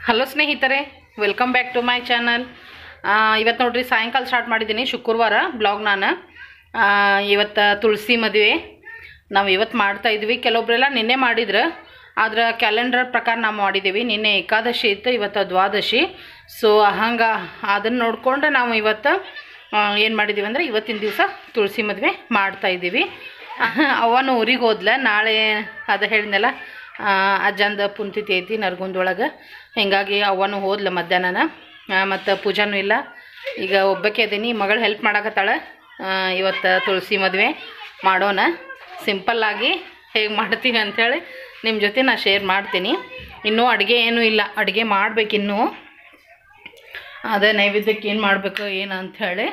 Hello ಸ್ನೇಹಿತರೆ welcome back to my channel ಇವತ್ತು ನೋಡ್ರಿ ಸಾಯಂಕಾಲ ಸ್ಟಾರ್ಟ್ ಮಾಡಿದ್ದೀನಿ ಶುಕ್ರವಾರ ಬ್ಲಾಗ್ ನಾನು ಇವತ್ತು ತುಳಸಿ ಮದುವೆ ನಾವು ಇವತ್ತು ಮಾಡ್ತಾ ಇದ್ವಿ ಕೆಲವೊಬ್ರೆಲ್ಲ ನಿನ್ನೆ ಮಾಡಿದ್ರು ಆದ್ರೆ ಕ್ಯಾಲೆಂಡರ್ ಪ್ರಕಾರ ನಾವು ಮಾಡಿದ್ದೀವಿ ನಿನ್ನೆ ಏಕಾದಶಿ ಇತ್ತು ಇವತ್ತು ದ್ವಾದಶಿ ಸೊ ಹಂಗೆ ಅದನ್ನು ನೋಡ್ಕೊಂಡು ನಾವು ಇವತ್ತು ಏನು ಮಾಡಿದ್ದೀವಿ ಅಂದರೆ ಇವತ್ತಿನ ದಿವಸ ತುಳಸಿ ಮದುವೆ ಮಾಡ್ತಾ ಇದ್ದೀವಿ ಅವನು ಊರಿಗೆ ಹೋದ್ಲ ನಾಳೆ ಅದು ಹೇಳಿದ್ನಲ್ಲ ಅಜ್ಜಂದ ಪುಂತಿತಿ ಐತಿ ನರ್ಗುಂದೊಳಗೆ ಹಿಂಗಾಗಿ ಅವನು ಹೋದ್ಲ ಮಧ್ಯಾಹ್ನನ ಮತ್ತು ಪೂಜಾನೂ ಇಲ್ಲ ಈಗ ಒಬ್ಬಕ್ಕೆ ಅದೀನಿ ಮಗಳು ಹೆಲ್ಪ್ ಮಾಡಕತ್ತಾಳೆ ಇವತ್ತು ತುಳಸಿ ಮದುವೆ ಮಾಡೋಣ ಸಿಂಪಲ್ಲಾಗಿ ಹೇಗೆ ಮಾಡ್ತೀವಿ ಅಂಥೇಳಿ ನಿಮ್ಮ ಜೊತೆ ನಾನು ಶೇರ್ ಮಾಡ್ತೀನಿ ಇನ್ನೂ ಅಡುಗೆ ಏನೂ ಇಲ್ಲ ಅಡುಗೆ ಮಾಡಬೇಕಿನ್ನೂ ಅದೇ ನೈವೇದ್ಯಕ್ಕೆ ಏನು ಮಾಡಬೇಕು ಏನು ಅಂಥೇಳಿ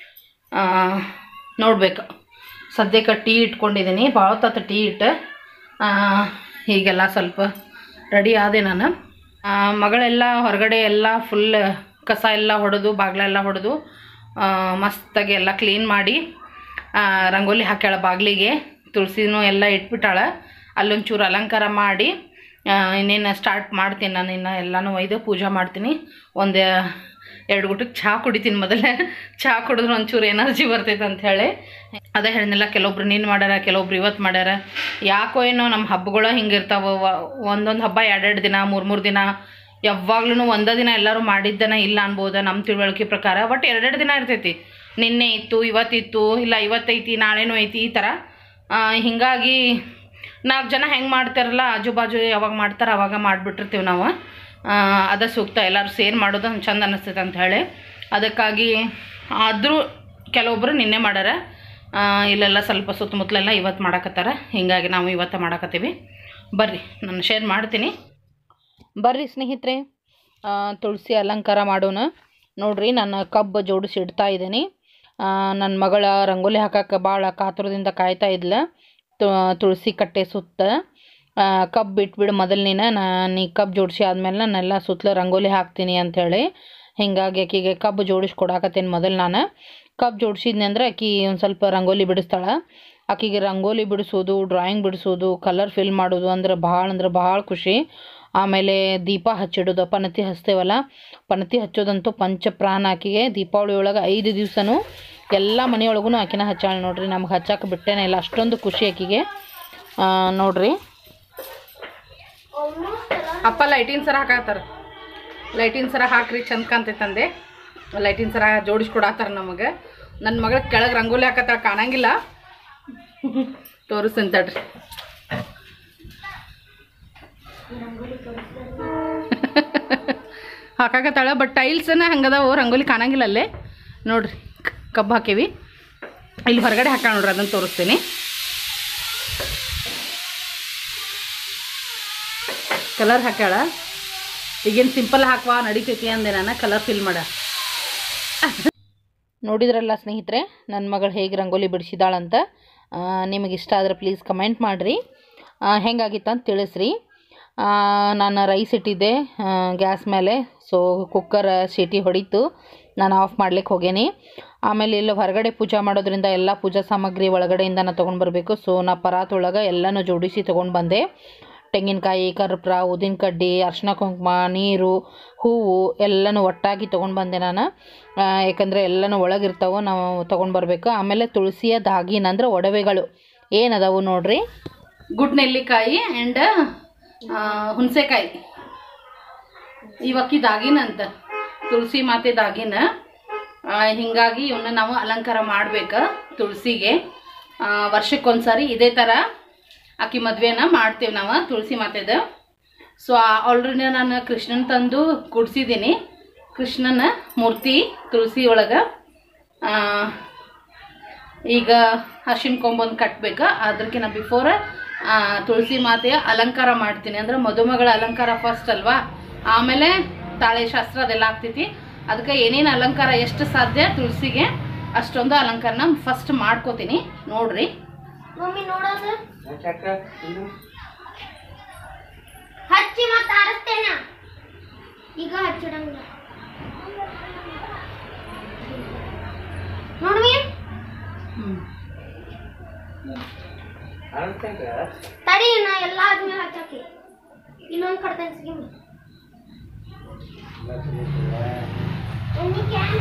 ನೋಡಬೇಕು ಸದ್ಯಕ್ಕೆ ಟೀ ಇಟ್ಕೊಂಡಿದ್ದೀನಿ ಭಾಳ ಹೊತ್ತು ಟೀ ಇಟ್ಟು ಆ, ಹೀಗೆಲ್ಲ ಸ್ವಲ್ಪ ರೆಡಿ ಆದೆ ನಾನು ಆ, ಮಗಳೆಲ್ಲ ಹೊರಗಡೆ ಎಲ್ಲ ಫುಲ್ ಕಸ ಎಲ್ಲ ಹೊಡೆದು ಬಾಗಿಲೆಲ್ಲ ಹೊಡೆದು ಮಸ್ತಾಗಿ ಎಲ್ಲ ಕ್ಲೀನ್ ಮಾಡಿ ಆ, ರಂಗೋಲಿ ಹಾಕ್ಯಾಳ ಬಾಗಿಲಿಗೆ ತುಳಸಿನೂ ಎಲ್ಲ ಇಟ್ಬಿಟ್ಟಾಳ ಅಲ್ಲೊಂಚೂರು ಅಲಂಕಾರ ಮಾಡಿ ಆ, ಇನ್ನೇನು ಸ್ಟಾರ್ಟ್ ಮಾಡ್ತೀನಿ ನಾನು ಇನ್ನು ಎಲ್ಲನೂ ಒಯ್ದು ಪೂಜೆ ಮಾಡ್ತೀನಿ ಒಂದು ಎರಡು ಗುಟಕ್ಕೆ ಚಹಾ ಕುಡಿತೀನಿ ಮೊದಲೇ ಚಹಾ ಕುಡಿದ್ರೆ ಒಂಚೂರು ಎನರ್ಜಿ ಬರ್ತೈತೆ ಅಂಥೇಳಿ ಅದೇ ಹೇಳಿದ್ನಲ್ಲ ಕೆಲವೊಬ್ರು ನೀನು ಮಾಡ್ಯಾರ ಕೆಲವೊಬ್ರು ಇವತ್ತು ಮಾಡ್ಯಾರ ಯಾಕೋ ಏನೋ ನಮ್ಮ ಹಬ್ಬಗಳು ಹಿಂಗಿರ್ತಾವ ಒಂದೊಂದು ಹಬ್ಬ ಎರಡೆರಡು ದಿನ ಮೂರು ಮೂರು ದಿನ ಯಾವಾಗ್ಲೂ ಒಂದೇ ದಿನ ಎಲ್ಲರೂ ಮಾಡಿದ್ದನ ಇಲ್ಲ ಅನ್ಬೋದ ನಮ್ಮ ತಿಳುವಳಿಕೆ ಪ್ರಕಾರ ಬಟ್ ಎರಡೆರಡು ದಿನ ಇರ್ತೈತಿ ನಿನ್ನೆ ಇತ್ತು ಇವತ್ತಿತ್ತು ಇಲ್ಲ ಇವತ್ತೈತಿ ನಾಳೆನೂ ಐತಿ ಈ ಥರ ಆ, ಹಿಂಗಾಗಿ ನಾಲ್ಕು ಜನ ಹೆಂಗೆ ಮಾಡ್ತಾರಲ್ಲ ಆಜು ಬಾಜು ಯಾವಾಗ ಮಾಡ್ತಾರೆ ಅವಾಗ ಮಾಡಿಬಿಟ್ಟಿರ್ತೀವಿ ನಾವು ಆ, ಅದ ಸೂಕ್ತ ಎಲ್ಲರೂ ಸೇರಿ ಮಾಡೋದು ಒಂದು ಚಂದ ಅನ್ನಿಸ್ತೈತೆ ಅಂತ ಹೇಳಿ ಅದಕ್ಕಾಗಿ ಆದರೂ ಕೆಲವೊಬ್ಬರು ನಿನ್ನೆ ಮಾಡ್ಯಾರ ಆ, ಇಲ್ಲೆಲ್ಲ ಸ್ವಲ್ಪ ಸುತ್ತಮುತ್ತಲೆಲ್ಲ ಇವತ್ತು ಮಾಡಕತ್ತಾರ ಹಿಂಗಾಗಿ ನಾವು ಇವತ್ತು ಮಾಡಕತ್ತೀವಿ ಬರ್ರಿ ನಾನು ಶೇರ್ ಮಾಡ್ತೀನಿ ಬರ್ರಿ ಸ್ನೇಹಿತರೆ ಆ, ತುಳಸಿ ಅಲಂಕಾರ ಮಾಡೋಣ ನೋಡ್ರಿ ನಾನು ಕಬ್ಬು ಜೋಡಿಸಿ ಇಡ್ತಾ ಇದ್ದೀನಿ ನನ್ನ ಮಗಳ ರಂಗೋಲಿ ಹಾಕಕ್ಕೆ ಭಾಳ ಕಾತುರದಿಂದ ಕಾಯ್ತಾ ಇದ್ಲ ತು- ತುಳಸಿ ಕಟ್ಟೆ ಸುತ್ತ ಆ, ಕಬ್ಬು ಬಿಟ್ಬಿಡು ಮೊದಲು ನೀನು ನಾನು ಈ ಕಬ್ಬು ಜೋಡಿಸಿ ಆದಮೇಲೆ ನಾನೆಲ್ಲ ಸುತ್ತಲೂ ರಂಗೋಲಿ ಹಾಕ್ತೀನಿ ಅಂಥೇಳಿ ಹಿಂಗಾಗಿ ಆಕಿಗೆ ಕಬ್ಬು ಜೋಡಿಸಿ ಕೊಡಾಕತ್ತೀನಿ ಮೊದಲು ನಾನು ಕಬ್ಬು ಜೋಡಿಸಿದ್ನಿ ಅಂದ್ರೆ ಆಕಿ ಒಂದು ಸ್ವಲ್ಪ ರಂಗೋಲಿ ಬಿಡಿಸ್ತಾಳೆ ಆಕಿಗೆ ರಂಗೋಲಿ ಬಿಡಿಸೋದು ಡ್ರಾಯಿಂಗ್ ಬಿಡಿಸೋದು ಕಲರ್ ಫಿಲ್ ಮಾಡೋದು ಅಂದ್ರೆ ಭಾಳ ಅಂದ್ರೆ ಭಾಳ ಖುಷಿ ಆಮೇಲೆ ದೀಪ ಹಚ್ಚಿಡೋದು ಪಣತಿ ಹಚ್ತೇವಲ್ಲ ಪಣತಿ ಹಚ್ಚೋದಂತೂ ಪಂಚಪ್ರಾಣ ಆಕಿಗೆ ದೀಪಾವಳಿ ಒಳಗೆ ಐದು ದಿವ್ಸನೂ ಎಲ್ಲ ಮನೆಯೊಳಗೂ ಆಕಿನ ಹಚ್ಚಾಳ ನೋಡ್ರಿ ನಮ್ಗೆ ಹಚ್ಚಕ್ಕೆ ಬಿಟ್ಟೇನೆ ಇಲ್ಲ ಅಷ್ಟೊಂದು ಖುಷಿ ಆಕಿಗೆ ಆ, ನೋಡ್ರಿ ಅಪ್ಪ ಲೈಟಿನ ಸರ ಹಾಕತ್ತಾರ ಲೈಟಿನ ಸರ ಹಾಕ್ರಿ ಚಂದ ಕಾಣ್ತೈತಂದೆ ಲೈಟಿನ ಸರ ಜೋಡಿಸಿ ಕೊಡತ್ತಾರ ನಮಗೆ ನನ್ನ ಮಗಳ ಕೆಳಗೆ ರಂಗೋಲಿ ಹಾಕತ್ತಾಳ ಕಾಣಂಗಿಲ್ಲ ತೋರಿಸ್ತೀನಿ ತಡ್ರಿ ಹಾಕಾಕತ್ತಾಳ ಬಟ್ ಟೈಲ್ಸನ ಹಂಗದಾವು ರಂಗೋಲಿ ಕಾಣಂಗಿಲ್ಲ ಅಲ್ಲೇ ನೋಡ್ರಿ ಕ- ಕಬ್ಬು ಹಾಕೀವಿ ಇಲ್ಲಿ ಹೊರಗಡೆ ಹಾಕ ನೋಡ್ರಿ ಅದನ್ನು ತೋರಿಸ್ತೀನಿ ಕಲರ್ ಹಾಕ್ಯಾಳ ಈಗೇನು ಸಿಂಪಲ್ ಹಾಕುವ ನಡಿತೈತಿ ಅಂದೆ ನಾನು ಕಲರ್ ಫಿಲ್ ಮಾಡ ನೋಡಿದ್ರಲ್ಲ ಸ್ನೇಹಿತರೆ ನನ್ನ ಮಗಳು ಹೇಗೆ ರಂಗೋಲಿ ಬಿಡಿಸಿದಾಳಂತ ನಿಮಗೆ ಇಷ್ಟ ಆದರೆ ಪ್ಲೀಸ್ ಕಮೆಂಟ್ ಮಾಡಿರಿ ಹೆಂಗಾಗಿತ್ತು ಅಂತ ತಿಳಿಸ್ರಿ ಆ, ನಾನು ರೈಸ್ ಇಟ್ಟಿದ್ದೆ ಗ್ಯಾಸ್ ಮೇಲೆ ಸೊ ಕುಕ್ಕರ್ ಸೀಟಿ ಹೊಡಿತು ನಾನು ಆಫ್ ಮಾಡ್ಲಿಕ್ಕೆ ಹೋಗೇನಿ ಆಮೇಲೆ ಇಲ್ಲಿ ಹೊರಗಡೆ ಪೂಜೆ ಮಾಡೋದ್ರಿಂದ ಎಲ್ಲ ಪೂಜಾ ಸಾಮಗ್ರಿ ಒಳಗಡೆಯಿಂದ ನಾನು ತೊಗೊಂಡು ಬರಬೇಕು ಸೊ ನಾ ಪರಾತ್ ಒಳಗೆ ಎಲ್ಲನೂ ಜೋಡಿಸಿ ತೊಗೊಂಡು ಬಂದೆ ತೆಂಗಿನಕಾಯಿ ಕರ್ಪೂರ ಉದ್ದಿನ ಕಡ್ಡಿ ಅರ್ಶಿನ ಕುಂಕುಮ ನೀರು ಹೂವು ಎಲ್ಲನೂ ಒಟ್ಟಾಗಿ ತೊಗೊಂಡು ಬಂದೆ ನಾನು ಆ, ಯಾಕಂದರೆ ಎಲ್ಲನೂ ಒಳಗಿರ್ತಾವೆ ನಾವು ತೊಗೊಂಡು ಬರಬೇಕು ಆಮೇಲೆ ತುಳಸಿಯ ದಾಗಿನ ಅಂದ್ರೆ ಒಡವೆಗಳು ಏನದಾವು ನೋಡ್ರಿ ಗುಡ್ ನೆಲ್ಲಿಕಾಯಿ ಆ್ಯಂಡ್ ಹುಣಸೆಕಾಯಿ ಇವಕ್ಕಿ ದಾಗಿನ ಅಂತ ತುಳಸಿ ಮಾತೆ ದಾಗಿನ ಆ, ಹಿಂಗಾಗಿ ಇವನ್ನ ನಾವು ಅಲಂಕಾರ ಮಾಡ್ಬೇಕು ತುಳಸಿಗೆ ವರ್ಷಕ್ಕೊಂದ್ಸರಿ ಇದೇ ಥರ ಆಕಿ ಮದ್ವೆನ ಮಾಡ್ತೇವೆ ನಾವು ತುಳಸಿ ಮಾತೆದ ಸೊ ಆಲ್ರೆಡಿ ನಾನು ಕೃಷ್ಣನ್ ತಂದು ಕುಡ್ಸಿದ್ದೀನಿ ಕೃಷ್ಣನ ಮೂರ್ತಿ ತುಳಸಿ ಒಳಗೆ ಈಗ ಅರ್ಶಿನ ಕೊಂಬೊಂದು ಕಟ್ಬೇಕು ಅದಕ್ಕಿಂತ ಬಿಫೋರ್ ತುಳಸಿ ಮಾತೆಯ ಅಲಂಕಾರ ಮಾಡ್ತೀನಿ ಅಂದ್ರೆ ಮದುಮಗಳ ಅಲಂಕಾರ ಫಸ್ಟ್ ಅಲ್ವಾ ಆಮೇಲೆ ತಾಳೆ ಶಾಸ್ತ್ರ ಅದೆಲ್ಲ ಆಗ್ತೈತಿ ಅದಕ್ಕೆ ಏನೇನು ಅಲಂಕಾರ ಎಷ್ಟು ಸಾಧ್ಯ ತುಳಸಿಗೆ ಅಷ್ಟೊಂದು ಅಲಂಕಾರನ ಫಸ್ಟ್ ಮಾಡ್ಕೋತೀನಿ ನೋಡ್ರಿ ಮಮ್ಮಿ ನೋಡೋದು ಹಚ್ಚಿ ಮತ್ತೆ ಆರಿಸ್ತೇನ ಈಗ ಹಚ್ಚಿಡಂಗಿಲ್ಲ ನೋಡ್ವಿ ತಡಿ ನಾ ಎಲ್ಲ ಆದ್ಮೇಲೆ ಹಚ್ಚಾಕಿ ಇನ್ನೊಂದು ಕಡ್ತೇನೆ ಸಿಗಿ ಎಣ್ಣೆ ಕ್ಯಾನ್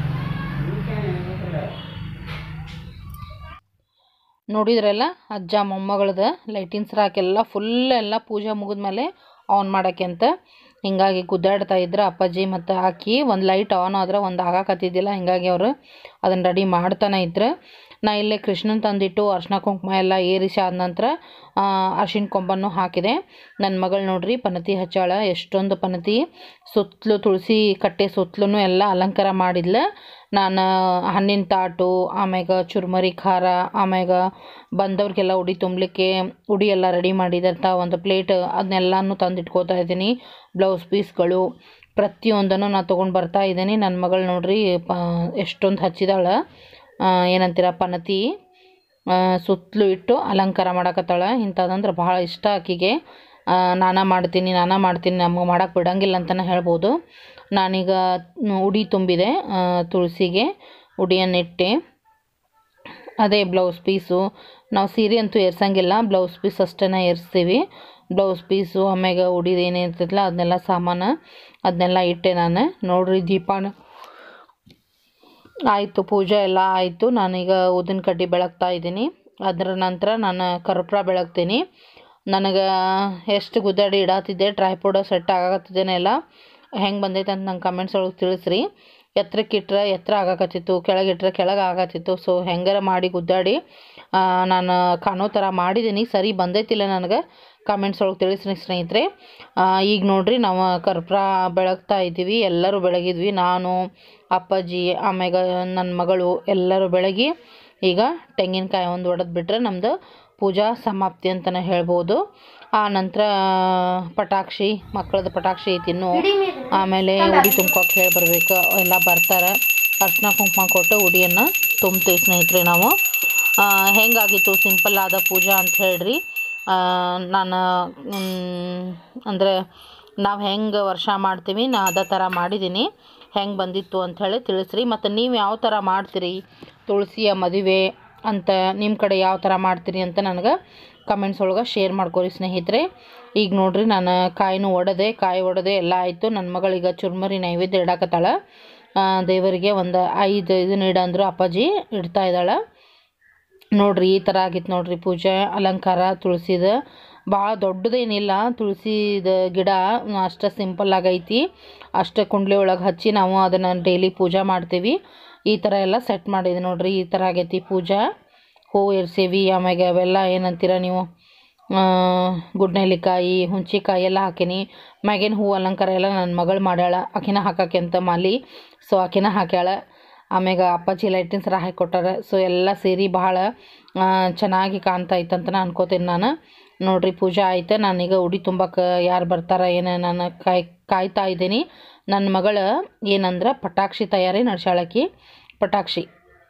ನೋಡಿದ್ರಲ್ಲ ಅಜ್ಜ ಮೊಮ್ಮಗಳದ ಲೈಟಿನ ಸ್ರಾಕೆಲ್ಲ ಫುಲ್ ಎಲ್ಲ ಪೂಜೆ ಮುಗಿದ್ಮೇಲೆ ಆನ್ ಮಾಡೋಕ್ಕೆ ಅಂತ ಹಿಂಗಾಗಿ ಗುದ್ದಾಡ್ತಾ ಇದ್ರು ಅಪ್ಪಾಜಿ ಮತ್ತು ಹಾಕಿ ಒಂದು ಲೈಟ್ ಆನ್ ಆದ್ರೆ ಒಂದು ಆಗಾಕತ್ತಿದ್ದಿಲ್ಲ ಹಿಂಗಾಗಿ ಅವರು ಅದನ್ನು ರೆಡಿ ಮಾಡ್ತಾನೆ ಇದ್ರು ನಾ ಇಲ್ಲೇ ಕೃಷ್ಣನ್ ತಂದಿಟ್ಟು ಅರ್ಶಿನ ಕುಂಕುಮ ಎಲ್ಲ ಏರಿಸಿ ಆದ ನಂತರ ಅರ್ಶಿನ ಕೊಂಬನ್ನು ಹಾಕಿದೆ ನನ್ನ ಮಗಳು ನೋಡ್ರಿ ಪನತಿ ಹಚ್ಚಾಳ ಎಷ್ಟೊಂದು ಪನತಿ ಸುತ್ತಲೂ ತುಳಸಿ ಕಟ್ಟೆ ಸುತ್ತಲೂ ಎಲ್ಲ ಅಲಂಕಾರ ಮಾಡಿದ್ಲು ನಾನು ಹಣ್ಣಿನ ತಾಟು ಆಮ್ಯಾಗ ಚುರ್ಮರಿ ಖಾರ ಆಮ್ಯಾಗ ಬಂದವ್ರಿಗೆಲ್ಲ ಉಡಿ ತುಂಬಲಿಕ್ಕೆ ಉಡಿ ಎಲ್ಲ ರೆಡಿ ಮಾಡಿದಂಥ ಒಂದು ಪ್ಲೇಟ್ ಅದನ್ನೆಲ್ಲನೂ ತಂದು ಇಟ್ಕೋತಾ ಇದ್ದೀನಿ ಬ್ಲೌಸ್ ಪೀಸ್ಗಳು ಪ್ರತಿಯೊಂದನ್ನು ನಾನು ತೊಗೊಂಡು ಬರ್ತಾ ಇದ್ದೀನಿ ನನ್ನ ಮಗಳು ನೋಡ್ರಿ ಪ ಎಷ್ಟೊಂದು ಹಚ್ಚಿದಾಳೆ ಏನಂತೀರ ಪನತಿ ಸುತ್ತಲೂ ಇಟ್ಟು ಅಲಂಕಾರ ಮಾಡಕತ್ತಾಳ ಇಂಥದಂದ್ರೆ ಭಾಳ ಇಷ್ಟ ಆಕಿಗೆ ನಾನಾ ಮಾಡ್ತೀನಿ ನಾನಾ ಮಾಡ್ತೀನಿ ನಮಗೆ ಮಾಡೋಕೆ ಬಿಡಂಗಿಲ್ಲ ಅಂತಲೇ ಹೇಳ್ಬೋದು ನಾನೀಗ ಉಡಿ ತುಂಬಿದೆ ಆ, ತುಳಸಿಗೆ ಉಡಿಯನ್ನಿಟ್ಟೆ ಅದೇ ಬ್ಲೌಸ್ ಪೀಸು ನಾವು ಸೀರೆ ಅಂತೂ ಏರ್ಸಂಗಿಲ್ಲ ಬ್ಲೌಸ್ ಪೀಸ್ ಅಷ್ಟೇ ಏರಿಸ್ತೀವಿ ಬ್ಲೌಸ್ ಪೀಸು ಆಮ್ಯಾಗ ಉಡಿದು ಏನಿರ್ತೈತಲ್ಲ ಅದನ್ನೆಲ್ಲ ಸಾಮಾನು ಅದನ್ನೆಲ್ಲ ಇಟ್ಟೆ ನಾನು ನೋಡ್ರಿ ದೀಪಾನ ಆಯಿತು ಪೂಜೆ ಎಲ್ಲ ಆಯಿತು ನಾನೀಗ ಊದಿನ ಕಡ್ಡಿ ಬೆಳಗ್ತಾ ಇದ್ದೀನಿ ಅದರ ನಂತರ ನಾನು ಕರ್ಪೂರ ಬೆಳಗ್ತೀನಿ ನನಗೆ ಎಷ್ಟು ಗುದ್ದಾಡಿ ಇಡಾತಿದ್ದೆ ಟ್ರೈಪೋಡ ಸೆಟ್ ಆಗತ್ತಿದ್ದೇನೆ ಎಲ್ಲ ಹೆಂಗೆ ಬಂದೈತೆ ಅಂತ ನಂಗೆ ಕಮೆಂಟ್ಸ್ ಒಳಗೆ ತಿಳಿಸ್ರಿ ಎತ್ತರಕ್ಕೆ ಇಟ್ರೆ ಎತ್ತರ ಆಗಾಕತ್ತಿತ್ತು ಕೆಳಗಿಟ್ರೆ ಕೆಳಗೆ ಆಗತ್ತಿತ್ತು ಸೊ ಹೆಂಗಾರ ಮಾಡಿ ಗುದ್ದಾಡಿ ಆ, ನಾನು ಕಾಣೋ ಥರ ಮಾಡಿದ್ದೀನಿ ಸರಿ ಬಂದೈತಿಲ್ಲ ನನಗೆ ಕಮೆಂಟ್ಸ್ ಒಳಗೆ ತಿಳಿಸ್ರಿ ಸ್ನೇಹಿತರೆ ಆ, ಈಗ ನೋಡ್ರಿ ನಾವು ಕರ್ಪೂರ ಬೆಳಗ್ತಾ ಇದ್ದೀವಿ ಎಲ್ಲರೂ ಬೆಳಗಿದ್ವಿ ನಾನು ಅಪ್ಪಾಜಿ ಆಮ್ಯಾಗ ನನ್ನ ಮಗಳು ಎಲ್ಲರೂ ಬೆಳಗಿ ಈಗ ತೆಂಗಿನಕಾಯಿ ಒಂದು ಒಡೆದು ಬಿಟ್ರೆ ನಮ್ಮದು ಪೂಜಾ ಸಮಾಪ್ತಿ ಅಂತಲೇ ಹೇಳ್ಬೋದು ಆ ನಂತರ ಪಟಾಕ್ಷಿ ಮಕ್ಕಳದ್ದು ಪಟಾಕ್ಷಿ ಐತಿ ಇನ್ನು ಆಮೇಲೆ ಉಡಿ ತುಂಬ್ಕೋಕೆ ಹೇಳಿ ಬರಬೇಕು ಎಲ್ಲ ಬರ್ತಾರೆ ಅರ್ಶಿನ ಕುಂಕುಮ ಕೊಟ್ಟು ಉಡಿಯನ್ನು ತುಂಬ್ತೀವಿ ಸ್ನೇಹಿತರೆ ನಾವು ಆ, ಹೆಂಗಾಗಿತ್ತು ಸಿಂಪಲ್ ಆದ ಪೂಜಾ ಅಂತ ಹೇಳ್ರಿ ಆ, ನಾನು ಅಂದರೆ ನಾವು ಹೆಂಗೆ ವರ್ಷ ಮಾಡ್ತೀವಿ ನಾ ಅದೇ ಥರ ಮಾಡಿದ್ದೀನಿ ಹೆಂಗೆ ಬಂದಿತ್ತು ಅಂಥೇಳಿ ತಿಳಿಸ್ರಿ ಮತ್ತು ನೀವು ಯಾವ ಥರ ಮಾಡ್ತೀರಿ ತುಳಸಿಯ ಮದುವೆ ಅಂತ ನಿಮ್ಮ ಕಡೆ ಯಾವ ಥರ ಮಾಡ್ತೀರಿ ಅಂತ ನನಗೆ ಕಮೆಂಟ್ಸ್ ಒಳಗೆ ಶೇರ್ ಮಾಡ್ಕೊರಿ ಸ್ನೇಹಿತರೆ ಈಗ ನೋಡ್ರಿ ನಾನು ಕಾಯಿನೂ ಒಡೆದೆ ಕಾಯಿ ಒಡೆದೆ ಎಲ್ಲ ಆಯಿತು ನನ್ನ ಮಗಳೀಗ ಚುರ್ಮರಿ ನೈವೇದ್ಯ ಇಡಾಕತ್ತಾಳ ಆ, ದೇವರಿಗೆ ಒಂದು ಐದು ಇದನ್ನ ಇಡಂದ್ರು ಅಪ್ಪಾಜಿ ಇಡ್ತಾ ಇದ್ದಾಳೆ ನೋಡ್ರಿ ಈ ಥರ ಆಗಿತ್ತು ನೋಡ್ರಿ ಪೂಜೆ ಅಲಂಕಾರ ತುಳಸಿದ ಭಾಳ ದೊಡ್ಡದೇನಿಲ್ಲ ತುಳಸಿದ ಗಿಡ ಅಷ್ಟು ಸಿಂಪಲ್ ಆಗೈತಿ ಅಷ್ಟು ಕುಂಡ್ಲಿ ಒಳಗೆ ಹಚ್ಚಿ ನಾವು ಅದನ್ನು ಡೈಲಿ ಪೂಜೆ ಮಾಡ್ತೀವಿ ಈ ಥರ ಎಲ್ಲ ಸೆಟ್ ಮಾಡಿದೆ ನೋಡ್ರಿ ಈ ಥರ ಆಗೈತಿ ಪೂಜಾ ಹೂವು ಏರ್ಸೇವಿ ಆಮ್ಯಾಗ ಅವೆಲ್ಲ ಏನಂತೀರ ನೀವು ಆ, ಗುಡ್ನೆಲ್ಲಿಕಾಯಿ ಹುಂಚಿಕಾಯಿ ಎಲ್ಲ ಹಾಕೀನಿ ಮ್ಯಾಗಿನ ಹೂವು ಅಲಂಕಾರ ಎಲ್ಲ ನನ್ನ ಮಗಳು ಮಾಡ್ಯಾಳ ಆಕಿನ ಹಾಕಕ್ಕೆ ಅಂತ ಮಾಲಿ ಸೊ ಆಕಿನ ಹಾಕ್ಯಾಳ ಆಮ್ಯಾಗ ಅಪ್ಪಾಜಿ ಲೈಟಿನ ಸರ ಹಾಕಿಕೊಟ್ಟಾರ ಸೊ ಎಲ್ಲ ಸೇರಿ ಭಾಳ ಆ, ಚೆನ್ನಾಗಿ ಕಾಣ್ತಾ ಇತ್ತಂತ ನಾನು ಅನ್ಕೋತೀನಿ ನಾನು ನೋಡ್ರಿ ಪೂಜೆ ಆಯ್ತು ನಾನೀಗ ಉಡಿ ತುಂಬಕ್ಕೆ ಯಾರು ಬರ್ತಾರ ಏನು ನಾನು ಕಾಯ್ ಕಾಯ್ತಾ ಇದ್ದೀನಿ ನನ್ನ ಮಗಳು ಏನಂದ್ರೆ ಪಟಾಕ್ಷಿ ತಯಾರಿ ನಡ್ಸಾಳಕಿ ಪಟಾಕ್ಷಿ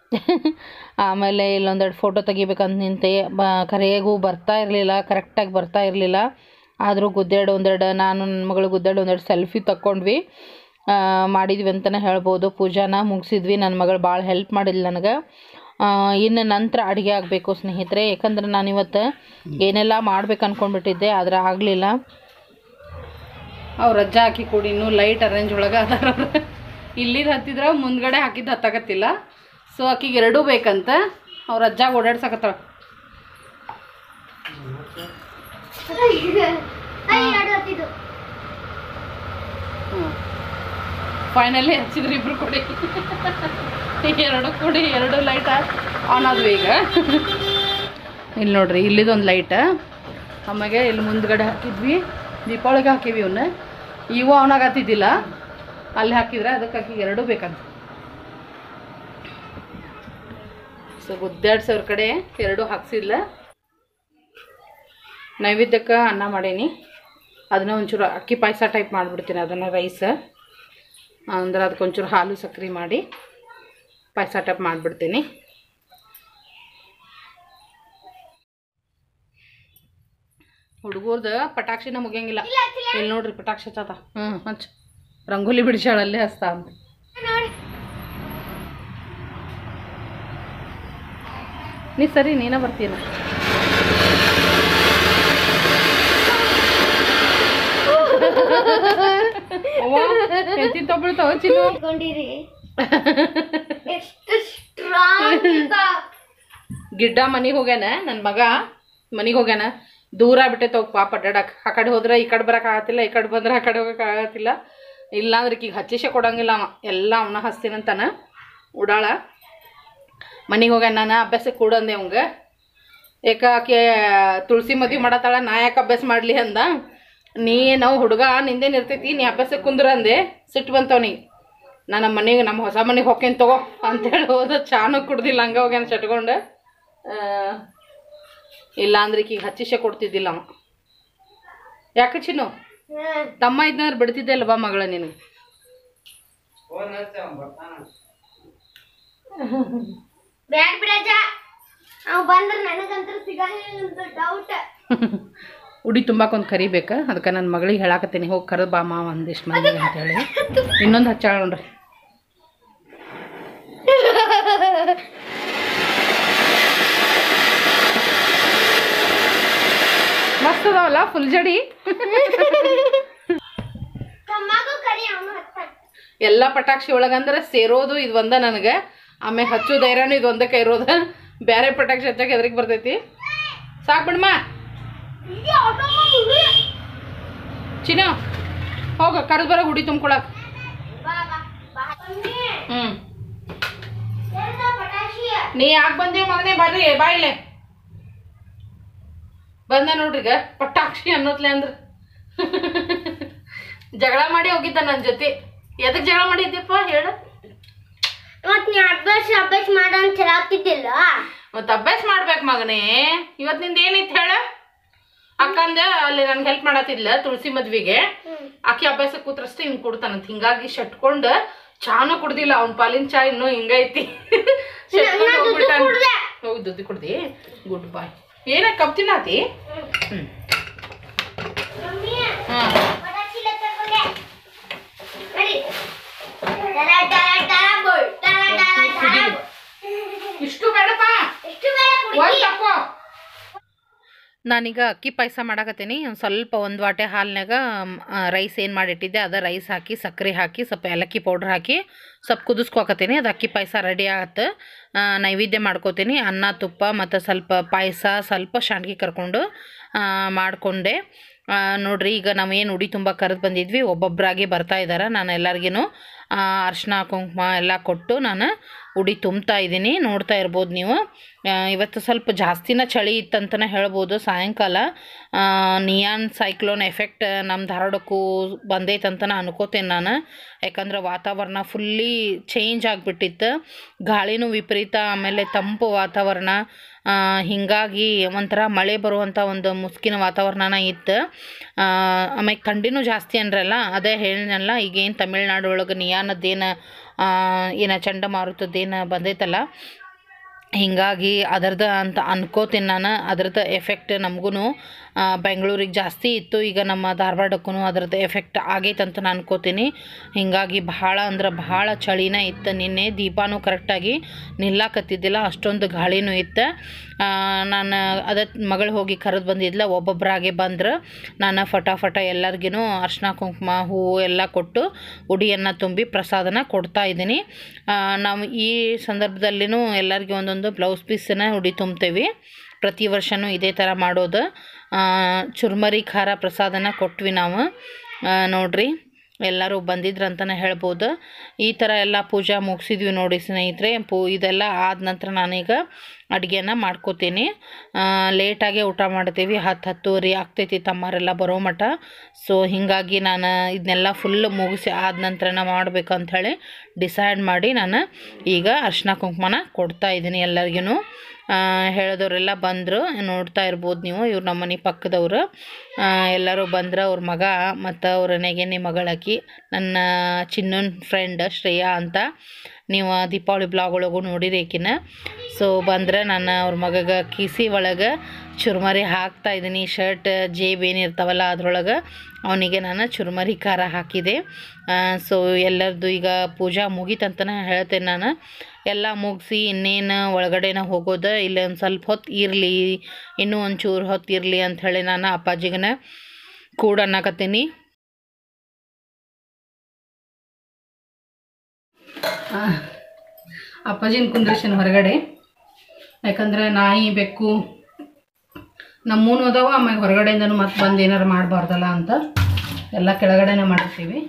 ಆಮೇಲೆ ಇಲ್ಲೊಂದೆರಡು ಫೋಟೋ ತೆಗಿಬೇಕಂತ ನಿಂತೆ ಬ ಕರೆಯಾಗೂ ಬರ್ತಾ ಇರಲಿಲ್ಲ ಕರೆಕ್ಟಾಗಿ ಬರ್ತಾ ಇರಲಿಲ್ಲ ಆದರೂ ಗುದ್ದೆರಡು ಒಂದೆರಡು ನಾನು ನನ್ನ ಮಗಳು ಗುದ್ದೆರಡು ಒಂದೆರಡು ಸೆಲ್ಫಿ ತಕ್ಕೊಂಡ್ವಿ ಆ, ಮಾಡಿದ್ವಿ ಅಂತಲೇ ಹೇಳ್ಬೋದು ಪೂಜಾನ ಮುಗಿಸಿದ್ವಿ ನನ್ನ ಮಗಳು ಭಾಳ ಹೆಲ್ಪ್ ಮಾಡಿದ್ಲು ನನಗೆ ಇನ್ನು ನಂತರ ಅಡುಗೆ ಆಗಬೇಕು ಸ್ನೇಹಿತರೆ ಯಾಕಂದ್ರೆ ನಾನು ಇವತ್ತು ಏನೆಲ್ಲ ಮಾಡ್ಬೇಕು ಅಂದ್ಕೊಂಡ್ಬಿಟ್ಟಿದ್ದೆ ಆದರೆ ಆಗಲಿಲ್ಲ ಅವ್ರ ಅಜ್ಜ ಹಾಕಿ ಕೊಡಿ ಇನ್ನೂ ಲೈಟ್ ಅರೇಂಜ್ ಒಳಗೆ ಅದಾರ ಅವ್ರು ಇಲ್ಲಿದ್ದು ಹತ್ತಿದ್ರೆ ಮುಂದ್ಗಡೆ ಹಾಕಿದ್ದು ಹತ್ತಾಕತ್ತಿಲ್ಲ ಸೊ ಆಕಿಗೆ ಎರಡೂ ಬೇಕಂತ ಅವ್ರ ಅಜ್ಜ ಓಡಾಡ್ಸಕತ್ತಾಳ ಎರಡು ಹತ್ತಿದ್ದು ಹ್ಞೂ ಫೈನಲಿ ಹಚ್ಚಿದ್ರು ಇಬ್ರು ಕೊಡಿ ಎರಡು ಕೊಡಿ ಎರಡು ಲೈಟ್ ಆನ್ ಆದ್ವು ಈಗ ಇಲ್ಲಿ ನೋಡ್ರಿ ಇಲ್ಲಿದೊಂದು ಲೈಟ್ ಆಮೇಲೆ ಇಲ್ಲಿ ಮುಂದ್ಗಡೆ ಹಾಕಿದ್ವಿ ದೀಪಾವಳಿಗೆ ಹಾಕಿವಿ ಇವನ್ನ ಇವು ಆನ್ ಆಗತ್ತಿದ್ದಿಲ್ಲ ಅಲ್ಲಿ ಹಾಕಿದ್ರೆ ಅದಕ್ಕೆ ಆಕಿಗೆ ಎರಡೂ ಬೇಕಂತ ಸೊ ಗುದ್ದಾಡ್ಸೋರ್ ಕಡೆ ಎರಡೂ ಹಾಕ್ಸಿಲ್ಲ ನೈವೇದ್ಯಕ್ಕೆ ಅನ್ನ ಮಾಡೀನಿ ಅದನ್ನ ಒಂಚೂರು ಅಕ್ಕಿ ಪಾಯಸ ಟೈಪ್ ಮಾಡಿಬಿಡ್ತೀನಿ ಅದನ್ನು ರೈಸ್ ಅಂದ್ರೆ ಅದಕ್ಕೆ ಒಂಚೂರು ಹಾಲು ಸಕ್ಕರೆ ಮಾಡಿ ಪಾಯಸ ಟೈಪ್ ಮಾಡಿಬಿಡ್ತೀನಿ ಹುಡುಗರ್ದು ಪಟಾಕ್ಷಿನ ಮುಗಿಯಂಗಿಲ್ಲ ಇಲ್ಲಿ ನೋಡ್ರಿ ಪಟಾಕ್ಷಿ ಹಚ್ಚದ ಹ್ಞೂ ಹಚ್ಚ ರಂಗೋಲಿ ಬಿಡಿಸಾಳಲ್ಲೇ ಹಚ್ತಾ ಅಂತ ನೋಡಿ ನೀ ಸರಿ ನೀನ ಬರ್ತೀನ ಎತ್ತಿ ತೊಗೊಳ್ತಾವ ಚಿನ್ನು ಇಟ್ಕೊಂಡಿರಿ ಎಷ್ಟು ಸ್ಟ್ರಾಂಗ್ ಗಿಡ್ಡ ಮನಿಗೆ ಹೋಗ್ಯಾನ ನನ್ನ ಮಗ ಮನಿಗೆ ಹೋಗ್ಯಾನ ದೂರ ಬಿಟ್ಟೈತೆ ಹೋಗಿ ಪಾಪ ಅಡ್ಡಾಡಕ್ ಆ ಕಡೆ ಹೋದ್ರೆ ಈ ಕಡೆ ಬರಕ್ ಆಗತ್ತಿಲ್ಲ ಈ ಕಡೆ ಬಂದ್ರೆ ಆ ಕಡೆ ಹೋಗಕ್ ಆಗತ್ತಿಲ್ಲ ಇಲ್ಲಾಂದ್ರೆ ಈಗ ಹಚ್ಚಿಸೆ ಕೊಡಂಗಿಲ್ಲ ಅವ ಎಲ್ಲ ಅವನ ಹಚ್ತೀನಂತಾನ ಉಡಾಳ ಮನಿಗೆ ಹೋಗ್ಯಾನ ನಾನು ಅಭ್ಯಾಸಕ್ಕೆ ಕೂಡಂದೆ ಅವಂಗ ಯಾಕ ಆಕೆ ತುಳಸಿ ಮದ್ವೆ ಮಾಡತ್ತಾಳ ನಾ ಯಾಕೆ ಅಭ್ಯಾಸ ಮಾಡಲಿ ಅಂದ ನೀ ನಾವು ಹುಡುಗ ನಿಂದೇನು ಇರ್ತೈತಿ ನೀ ಅಭ್ಯಾಸಕ್ಕೆ ಕುಂದ್ರ ಅಂದೆ ಸಿಟ್ಟು ಬಂತವನಿಗೆ ನಾನು ನಮ್ಮ ಮನೆಗೆ ನಮ್ಮ ಹೊಸ ಮನೆಗೆ ಹೋಗ್ತೇನೆ ತಗೋ ಅಂತೇಳಿ ಹೋದ ಚಾನು ಕುಡ್ದಿಲ್ಲ ಹಂಗೆ ಹೋಗ್ಯಾನ ಚಟ್ಕೊಂಡು ಇಲ್ಲ ಅಂದ್ರೆ ಈಗ ಹಚ್ಚಿಸೆ ಕೊಡ್ತಿದ್ದಿಲ್ಲ ಅವ ಯಾಕೆ ಚಿನ್ನು ತಮ್ಮ ಇದ್ನವ್ರು ಬಿಡ್ತಿದ್ದೆ ಅಲ್ವಾ ಮಗಳ ನಿನಗೆ ಬ್ಯಾಡ್ ಬಿಡಜ ಅವ್ ಬಂದ್ರ ನನಗಂತೂ ಸಿಗಂಗಿಲ್ಲ ಅಂತ ಡೌಟ್ ಉಡಿ ತುಂಬಾಕೊಂದು ಕರಿಬೇಕು ಅದಕ್ಕೆ ನನ್ನ ಮಗಳಿಗೆ ಹೇಳಾಕತ್ತೀನಿ ಹೋಗಿ ಕರೆದು ಬಾ ಮಾವ ಒಂದಿಷ್ಟು ಮಂದಿಗೆ ಅಂತೇಳಿ ಇನ್ನೊಂದು ಹಚ್ಚಾಳ ನೋಡ್ರಿ ಮಸ್ತ್ ಅದಾವಲ್ಲ ಫುಲ್ ಜಡಿ ತಮ್ಮಗೂ ಕರಿ ಅವನು ಹತ್ತಾನ ಎಲ್ಲ ಪಟಾಕ್ಷಿ ಒಳಗಂದ್ರೆ ಸೇರೋದು ಇದು ಒಂದ ನನಗೆ ಆಮೇಲೆ ಹಚ್ಚು ಧೈರ್ಯನೂ ಇದು ಒಂದಕ್ಕೆ ಇರೋದು ಬೇರೆ ಪಟಾಕ್ಷಿ ಹಚ್ಚಕ್ಕೆ ಎದ್ರಿಗೆ ಬರ್ತೈತಿ ಸಾಕು ಬಿಡಮ್ಮ ಇಲ್ಲಿ ಆಟೋ ಮಾಡಿ ಚಿನ್ನ ಹೋಗ ಕರೆದು ಬರೋ ಹುಡಿ ತುಂಬ್ಕೊಳಕ್ ಬಾ ಬಾ ಬಾ ಬನ್ನಿ ಹ್ಞೂ ಎಲ್ಲ ಪಟಾಕ್ಷಿ ನೀ ಯಾಕೆ ಬಂದೆ ಮಗನೇ ಬರ್ರಿ ಬಾಯಿಲೆ ಬಂದ ನೋಡ್ರಿ ಈಗ ಪಟಾಕ್ಷಿ ಅನ್ನೋತ್ಲೆ ಅಂದ್ರ ಜಗಳ ಮಾಡಿ ಹೋಗಿದ್ದ ನನ್ನ ಜೊತೆ ಎದಕ್ ಜಗಳ ಮಾಡಿದ್ಯಪ್ಪ ಹೇಳು ಮತ್ ನೀ ಅಭ್ಯಾಸ ಅಭ್ಯಾಸ ಮಾಡ ಅಂತ ಹೇಳಾಕ್ತಿದ್ದಿಲ್ಲ ಮತ್ತ ಅಭ್ಯಾಸ ಮಾಡ್ಬೇಕು ಮಗನೇ ಇವತ್ ನಿಂದ ಏನೈತಿ ಹೇಳ ಅಕ್ಕಂದ ಅಲ್ಲಿ ನನ್ಗೆ ಹೆಲ್ಪ್ ಮಾಡತ್ತಿದ್ಲ ತುಳಸಿ ಮದ್ವಿಗೆ ಆಕಿ ಅಭ್ಯಾಸ ಕೂತ್ರಷ್ಟೇ ಹಿಂಗ್ ಕೊಡ್ತಾನಂತ ಹಿಂಗಾಗಿ ಶಟ್ಕೊಂಡ್ ಚಾನು ಕುಡ್ದಿಲ್ಲ ಅವ್ನ ಪಾಲಿನ ಚಾ ಇನ್ನೂ ಹಿಂಗೈತಿ ಶಟ್ಕೊಂಡ್ ಹೋಗ್ಬಿಟ್ಟಾನ. ಹೋಗಿ ದುಡ್ಡು ಕುಡ್ದಿ ಗುಡ್ ಬಾಯ್ ಏನ ಕಪ್ ತಿನ್ನಾತಿ ಹ್ಮ್ ಮಮ್ಮಿ ಹಾ ಪಟಾಕ್ಷಿ ತಗೊಂಡೆ ನಡಿ ಟರ ಟರ ಟರ ಬೋಲ್ ಟರ ಟರ ಟರ ಬೋಲ್. ಇಷ್ಟು ಬೇಡಪ್ಪ ಎಷ್ಟು ಬೇಡ ಕುಡಿ ಒಂದ್ ತಕೋ ನಾನೀಗ ಅಕ್ಕಿ ಪಾಯಸ ಮಾಡಾಕತ್ತೀನಿ ಒಂದು ಸ್ವಲ್ಪ ಒಂದು ವಾಟೆ ಹಾಲಿನಾಗ ರೈಸ್ ಏನು ಮಾಡಿಟ್ಟಿದ್ದೆ ಅದ ರೈಸ್ ಹಾಕಿ ಸಕ್ಕರೆ ಹಾಕಿ ಸ್ವಲ್ಪ ಏಲಕ್ಕಿ ಪೌಡ್ರ್ ಹಾಕಿ ಸ್ವಲ್ಪ ಕುದಿಸ್ಕೊಕತ್ತೀನಿ ಅದು ಅಕ್ಕಿ ಪಾಯಸ ರೆಡಿ ಆಗತ್ತೆ ಆ, ನೈವೇದ್ಯ ಮಾಡ್ಕೋತೀನಿ ಅನ್ನ ತುಪ್ಪ ಮತ್ತು ಸ್ವಲ್ಪ ಪಾಯಸ ಸ್ವಲ್ಪ ಶಾಂಡ್ಗಿ ಕರ್ಕೊಂಡು ಆ, ಮಾಡಿಕೊಂಡೆ ನೋಡ್ರಿ ಈಗ ನಾವು ಏನು ಉಡಿ ತುಂಬ ಕರೆದು ಬಂದಿದ್ವಿ ಒಬ್ಬೊಬ್ಬರಾಗಿ ಬರ್ತಾ ಇದ್ದಾರೆ ನಾನು ಎಲ್ಲರಿಗೂ ಅರ್ಶಿನ ಕುಂಕುಮ ಎಲ್ಲ ಕೊಟ್ಟು ನಾನು ಉಡಿ ತುಂಬ್ತಾ ಇದ್ದೀನಿ ನೋಡ್ತಾ ಇರ್ಬೋದು ನೀವು ಆ, ಇವತ್ತು ಸ್ವಲ್ಪ ಜಾಸ್ತಿನ ಚಳಿ ಇತ್ತಂತಲೇ ಹೇಳ್ಬೋದು ಸಾಯಂಕಾಲ ಆ, ನಿಯಾನ್ ಸೈಕ್ಲೋನ್ ಎಫೆಕ್ಟ್ ನಮ್ಮ ಧಾರವಾಡಕ್ಕೂ ಬಂದೈತಂತ ಅನ್ಕೋತೇನೆ ನಾನು ಯಾಕಂದ್ರೆ ವಾತಾವರಣ ಫುಲ್ಲಿ ಚೇಂಜ್ ಆಗಿಬಿಟ್ಟಿತ್ತು ಗಾಳಿನೂ ವಿಪರೀತ ಆಮೇಲೆ ತಂಪು ವಾತಾವರಣ ಆ, ಹಿಂಗಾಗಿ ಒಂಥರ ಮಳೆ ಬರುವಂಥ ಒಂದು ಮುಸ್ಕಿನ ವಾತಾವರಣನ ಇತ್ತು ಆ, ಆಮೇಲೆ ಥಂಡಿನೂ ಜಾಸ್ತಿ ಅನ್ರಲ್ಲ ಅದೇ ಹೇಳಿನಲ್ಲ ಈಗೇನು ತಮಿಳ್ನಾಡು ಒಳಗೆ ನಿಯಾನದ್ದೇನು ಏನ ಚಂಡಮಾರುತದ್ದೇನು ಬಂದೈತಲ್ಲ ಹಿಂಗಾಗಿ ಅದರ್ದು ಅಂತ ಅನ್ಕೋತೀನಿ ನಾನು ಅದ್ರದ್ದು ಎಫೆಕ್ಟ್ ನಮಗೂ ಬೆಂಗಳೂರಿಗೆ ಜಾಸ್ತಿ ಇತ್ತು ಈಗ ನಮ್ಮ ಧಾರವಾಡಕ್ಕೂ ಅದ್ರದ್ದು ಎಫೆಕ್ಟ್ ಆಗೈತೆ ಅಂತ ನಾನು ಅನ್ಕೋತೀನಿ ಹಿಂಗಾಗಿ ಭಾಳ ಅಂದ್ರೆ ಭಾಳ ಚಳಿನ ಇತ್ತು ನಿನ್ನೆ ದೀಪಾನೂ ಕರೆಕ್ಟಾಗಿ ನಿಲ್ಲಾಕತ್ತಿದ್ದಿಲ್ಲ ಅಷ್ಟೊಂದು ಗಾಳಿನೂ ಇತ್ತು ಆ, ನಾನು ಅದ ಮಗಳು ಹೋಗಿ ಕರೆದು ಬಂದಿದ್ಲ ಒಬ್ಬೊಬ್ಬರಾಗೆ ಬಂದ್ರೆ ನಾನು ಫಟಾಫಟ ಎಲ್ಲರಿಗೂ ಅರ್ಶಿನ ಕುಂಕುಮ ಹೂವು ಎಲ್ಲ ಕೊಟ್ಟು ಉಡಿಯನ್ನು ತುಂಬಿ ಪ್ರಸಾದನ ಕೊಡ್ತಾ ಇದ್ದೀನಿ ಆ, ನಾವು ಈ ಸಂದರ್ಭದಲ್ಲಿನೂ ಎಲ್ಲರಿಗೂ ಒಂದೊಂದು ಬ್ಲೌಸ್ ಪೀಸನ್ನ ಉಡಿ ತುಂಬ್ತೇವೆ ಪ್ರತಿ ವರ್ಷವೂ ಇದೇ ಥರ ಮಾಡೋದು ಆ, ಚುರ್ಮರಿ ಖಾರ ಪ್ರಸಾದನ ಕೊಟ್ವಿ ನಾವು ಆ, ನೋಡ್ರಿ ಎಲ್ಲರೂ ಬಂದಿದ್ರು ಅಂತಲೇ ಹೇಳ್ಬೋದು ಈ ಥರ ಎಲ್ಲ ಪೂಜಾ ಮುಗಿಸಿದ್ವಿ ನೋಡಿ ಸ್ನೇಹಿತರೆ ಪೂ ಇದೆಲ್ಲ ಆದ ನಂತರ ನಾನೀಗ ಅಡುಗೆನ ಮಾಡ್ಕೋತೀನಿ ಲೇಟಾಗೆ ಊಟ ಮಾಡ್ತೀವಿ ಹತ್ತು ಹತ್ತುವರೆ ಆಗ್ತೈತಿ ತಮ್ಮರೆಲ್ಲ ಬರೋ ಮಟ ಸೊ ಹೀಗಾಗಿ ನಾನು ಇದನ್ನೆಲ್ಲ ಫುಲ್ ಮುಗಿಸಿ ಆದ ನಂತರನ ಮಾಡಬೇಕು ಅಂಥೇಳಿ ಡಿಸೈಡ್ ಮಾಡಿ ನಾನು ಈಗ ಅರ್ಶಿನ ಕುಂಕುಮನ ಕೊಡ್ತಾ ಇದ್ದೀನಿ ಎಲ್ಲರಿಗೂ ಹೇಳಿದವರೆಲ್ಲ ಬಂದರು ನೋಡ್ತಾ ಇರ್ಬೋದು ನೀವು ಇವ್ರು ನಮ್ಮ ಮನೆ ಪಕ್ಕದವರು ಆ, ಎಲ್ಲರೂ ಬಂದ್ರೆ ಅವ್ರ ಮಗ ಮತ್ತು ಅವ್ರ ನೆಗೆನಿ ಮಗಳಾಕಿ ನನ್ನ ಚಿನ್ನನ್ ಫ್ರೆಂಡ್ ಶ್ರೇಯಾ ಅಂತ ನೀವು ದೀಪಾವಳಿ ಬ್ಲಾಗ್ ಒಳಗೂ ನೋಡಿರಿ ಆಕಿನ ಸೊ ಬಂದ್ರೆ ನಾನು ಅವ್ರ ಮಗಗೆ ಕಿಸಿ ಒಳಗೆ ಚುರ್ಮರಿ ಹಾಕ್ತಾ ಇದ್ದೀನಿ ಶರ್ಟ್ ಜೇಬ್ ಏನಿರ್ತಾವಲ್ಲ ಅದ್ರೊಳಗೆ ಅವನಿಗೆ ನಾನು ಚುರ್ಮರಿ ಖಾರ ಹಾಕಿದೆ ಸೊ ಎಲ್ಲರದ್ದು ಈಗ ಪೂಜಾ ಮುಗೀತಂತನೇ ಹೇಳ್ತೇನೆ ನಾನು ಎಲ್ಲ ಮುಗಿಸಿ ಇನ್ನೇನು ಒಳಗಡೆನ ಹೋಗೋದು ಇಲ್ಲ ಒಂದು ಸ್ವಲ್ಪ ಹೊತ್ತು ಇರಲಿ ಇನ್ನೂ ಒಂಚೂರು ಹೊತ್ತು ಇರಲಿ ಅಂಥೇಳಿ ನಾನು ಅಪ್ಪಾಜಿಗನ ಕೂಡ ಅನ್ನಕತ್ತೀನಿ ಆ, ಅಪ್ಪಾಜಿನ ಕುಂದ್ರಿಸಿನ ಹೊರಗಡೆ ಯಾಕಂದ್ರೆ ನಾಯಿ ಬೆಕ್ಕು ನಮ್ಮೂನು ಅದಾವ ಆಮೇಲೆ ಹೊರಗಡೆಯಿಂದನೂ ಮತ್ತೆ ಬಂದು ಏನಾರು ಮಾಡಬಾರ್ದಲ್ಲ ಅಂತ ಎಲ್ಲ ಕೆಳಗಡೆನೇ ಮಾಡಿರ್ತೀವಿ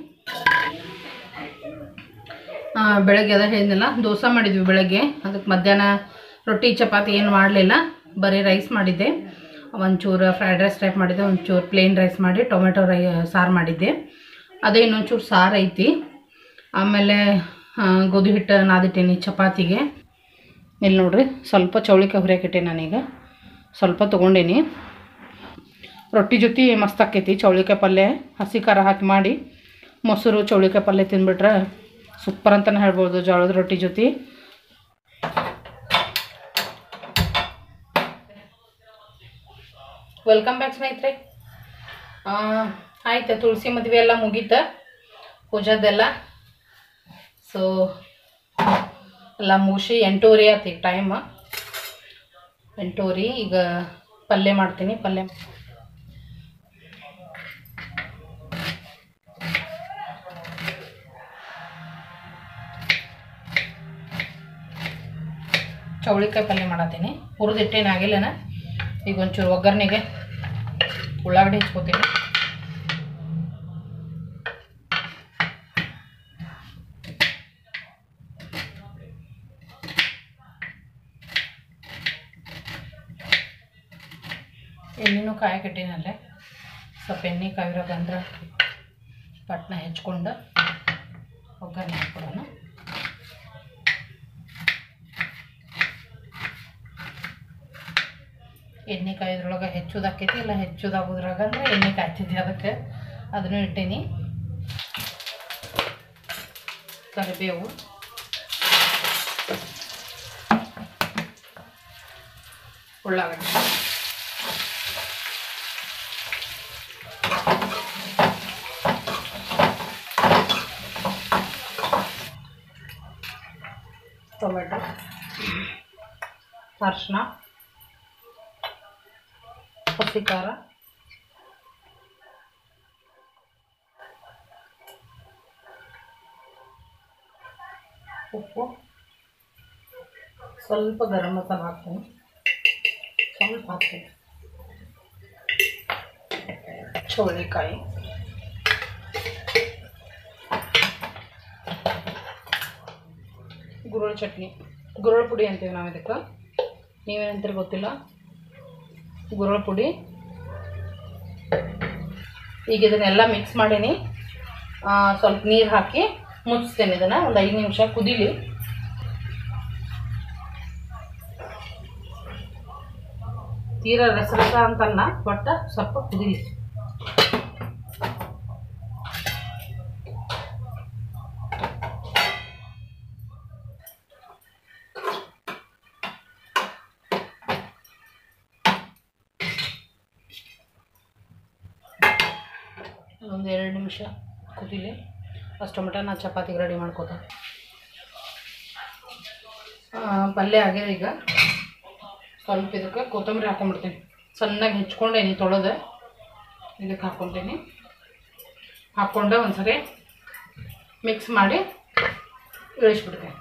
ಆ, ಬೆಳಗ್ಗೆ ಅದ ಹೇಳಿದ್ನಲ್ಲ ದೋಸೆ ಮಾಡಿದ್ವಿ ಬೆಳಗ್ಗೆ ಅದಕ್ಕೆ ಮಧ್ಯಾಹ್ನ ರೊಟ್ಟಿ ಚಪಾತಿ ಏನು ಮಾಡಲಿಲ್ಲ ಬರೀ ರೈಸ್ ಮಾಡಿದ್ದೆ ಒಂಚೂರು ಫ್ರೈಡ್ ರೈಸ್ ಟೈಪ್ ಮಾಡಿದ್ದೆ ಒಂಚೂರು ಪ್ಲೇನ್ ರೈಸ್ ಮಾಡಿ ಟೊಮೆಟೊ ರೈ ಸಾರು ಮಾಡಿದ್ದೆ ಅದೇ ಇನ್ನೊಂಚೂರು ಸಾರು ಐತಿ ಆಮೇಲೆ ಆ, ಗೋಧಿ ಹಿಟ್ಟು ನಾದಿಟ್ಟೀನಿ ಚಪಾತಿಗೆ ಇಲ್ಲಿ ನೋಡ್ರಿ ಸ್ವಲ್ಪ ಚೌಳಿಕಾಯಿ ಹುರಿಯಾಕಿಟ್ಟೆ ನಾನೀಗ ಸ್ವಲ್ಪ ತೊಗೊಂಡೀನಿ ರೊಟ್ಟಿ ಜೊತೆ ಮಸ್ತ್ ಆಕೈತಿ ಚೌಳಿಕಾಯಿ ಪಲ್ಯ ಹಸಿ ಖಾರ ಹಾಕಿ ಮಾಡಿ ಮೊಸರು ಚೌಳಿಕಾಯಿ ಪಲ್ಯ ತಿಂದ್ಬಿಟ್ರೆ ಸೂಪರ್ ಅಂತಲೇ ಹೇಳ್ಬೋದು ಜೋಳದ ರೊಟ್ಟಿ ಜೊತೆ ವೆಲ್ಕಮ್ ಬ್ಯಾಕ್ ಸ್ನೇಹಿತರೆ ಆ, ಆಯ್ತು ತುಳಸಿ ಮದುವೆ ಎಲ್ಲ ಮುಗೀತ ಪೂಜಾದೆಲ್ಲ ಸೊ ಎಲ್ಲ ಮುಗಿಸಿ ಎಂಟೂವರೆ ಆಯ್ತು ಈಗ ಟೈಮ್ ಎಂಟೂವರೆ ಈಗ ಪಲ್ಯ ಮಾಡ್ತೀನಿ ಪಲ್ಯ ಚೌಳಿಕಾಯಿ ಪಲ್ಯ ಮಾಡತ್ತೀನಿ ಹುರಿದಿಟ್ಟೇನು ಆಗಿಲ್ಲನ ಈಗ ಒಂಚೂರು ಒಗ್ಗರಣೆಗೆ ಉಳ್ಳಾಗಡ್ಡಿ ಹೆಚ್ಕೋತೀನಿ ಎಣ್ಣೆನೂ ಕಾಯಕ್ಕಿಟ್ಟಿನಲ್ಲೇ ಸ್ವಲ್ಪ ಎಣ್ಣೆ ಕಾಯಿರೋದಂದ್ರೆ ಪಟ್ನ ಹೆಚ್ಕೊಂಡು ಒಗ್ಗರಣೆ ಹಾಕ್ಬಿಡೋಣ ಎಣ್ಣೆ ಕಾಯೋದ್ರೊಳಗೆ ಹೆಚ್ಚುದಾಕೈತಿ ಇಲ್ಲ ಹೆಚ್ಚುದಾಗೋದ್ರಾಗ ಅಂದ್ರೆ ಎಣ್ಣೆ ಕಾಯ್ತೈತಿ ಅದಕ್ಕೆ ಅದನ್ನು ಇಟ್ಟೀನಿ ಕರಿಬೇವು ಉಳ್ಳಾಗಡ್ಡಿ ಟೊಮೆಟೊ ಅರಿಶಿನ ಹಸಿ ಖಾರ ಉಪ್ಪು ಸ್ವಲ್ಪ ಗರಂ ಮಸಾಲ ಹಾಕ್ತೀನಿ ಸ್ವಲ್ಪ ಹಾಕ್ತೀನಿ ಚೋಳಿಕಾಯಿ ಗುರುಳ್ ಚಟ್ನಿ ಗುರುಳ್ ಪುಡಿ ಅಂತೀವಿ ನಾವು ಇದಕ್ಕೆ ನೀವೇನಂತೀರಿ ಗೊತ್ತಿಲ್ಲ ಗುರುಳ್ ಪುಡಿ ಈಗ ಇದನ್ನೆಲ್ಲ ಮಿಕ್ಸ್ ಮಾಡೀನಿ ಆ, ಸ್ವಲ್ಪ ನೀರು ಹಾಕಿ ಮುಚ್ತೇನೆ ಇದನ್ನು ಒಂದು ಐದು ನಿಮಿಷ ಕುದೀಲಿ ತೀರಾ ರಸರಸ ಅಂತಲ್ಲ ಒಟ್ಟ ಸ್ವಲ್ಪ ಕುದೀಲಿ ಒಂದು ಎರಡು ನಿಮಿಷ ಕುದೀಲಿ ಅಷ್ಟು ಮಟ ನಾನು ಚಪಾತಿಗೆ ರೆಡಿ ಮಾಡ್ಕೋತ ಪಲ್ಯ ಆಗ್ಯದ ಈಗ ಸ್ವಲ್ಪ ಇದಕ್ಕೆ ಕೊತ್ತಂಬರಿ ಹಾಕೊಂಡ್ಬಿಡ್ತೀನಿ ಸಣ್ಣಗೆ ಹೆಚ್ಕೊಂಡೇನಿ ತೊಳೆದು ಇದಕ್ಕೆ ಹಾಕ್ಕೊತೀನಿ ಹಾಕ್ಕೊಂಡು ಒಂದ್ಸರಿ ಮಿಕ್ಸ್ ಮಾಡಿ ಇಳಿಸ್ಬಿಡ್ತೀನಿ